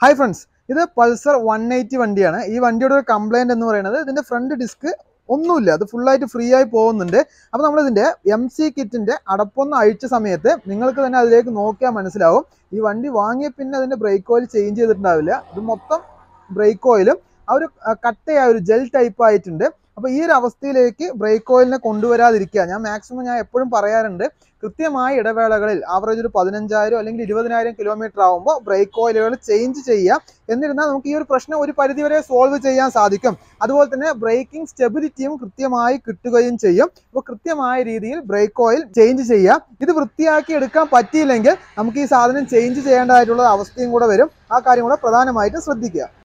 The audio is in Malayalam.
ഹായ് ഫ്രണ്ട്സ് ഇത് പൾസർ വൺ എയ്റ്റി വണ്ടിയാണ് ഈ വണ്ടിയുടെ ഒരു കംപ്ലൈന്റ് എന്ന് പറയുന്നത് ഇതിന്റെ ഫ്രണ്ട് ഡിസ്ക് ഒന്നുമില്ല അത് ഫുള്ളായിട്ട് ഫ്രീ ആയി പോകുന്നുണ്ട് അപ്പോൾ നമ്മൾ ഇതിന്റെ എം സി കിറ്റിന്റെ അടപ്പൊന്ന് അഴിച്ച സമയത്ത് നിങ്ങൾക്ക് തന്നെ അതിലേക്ക് നോക്കിയാൽ മനസ്സിലാവും ഈ വണ്ടി വാങ്ങിയ പിന്നെ അതിന്റെ ബ്രേക്ക് ഓയിൽ ചേഞ്ച് ചെയ്തിട്ടുണ്ടാവില്ല ഇത് മൊത്തം ബ്രേക്ക് ഓയിലും ആ ഒരു കട്ടയായ ഒരു ജെൽ ടൈപ്പ് ആയിട്ടുണ്ട് അപ്പോൾ ഈ ഒരു അവസ്ഥയിലേക്ക് ബ്രേക്ക് ഓയിലിനെ കൊണ്ടുവരാതിരിക്കുക ഞാൻ മാക്സിമം ഞാൻ എപ്പോഴും പറയാറുണ്ട് കൃത്യമായ ഇടവേളകളിൽ ആവറേജ് ഒരു പതിനഞ്ചായിരം അല്ലെങ്കിൽ ഇരുപതിനായിരം കിലോമീറ്റർ ആകുമ്പോൾ ബ്രേക്ക് ഓയിലുകൾ ചേഞ്ച് ചെയ്യുക എന്നിരുന്നാൽ നമുക്ക് ഈ ഒരു പ്രശ്നം ഒരു പരിധിവരെ സോൾവ് ചെയ്യാൻ സാധിക്കും അതുപോലെ തന്നെ ബ്രേക്കിംഗ് സ്റ്റെബിലിറ്റിയും കൃത്യമായി കിട്ടുകയും ചെയ്യും അപ്പോൾ കൃത്യമായ രീതിയിൽ ബ്രേക്ക് ഓയിൽ ചേഞ്ച് ചെയ്യുക ഇത് വൃത്തിയാക്കി എടുക്കാൻ പറ്റിയില്ലെങ്കിൽ നമുക്ക് ഈ സാധനം ചേഞ്ച് ചെയ്യേണ്ടതായിട്ടുള്ള അവസ്ഥയും കൂടെ വരും ആ കാര്യം കൂടെ പ്രധാനമായിട്ട് ശ്രദ്ധിക്കുക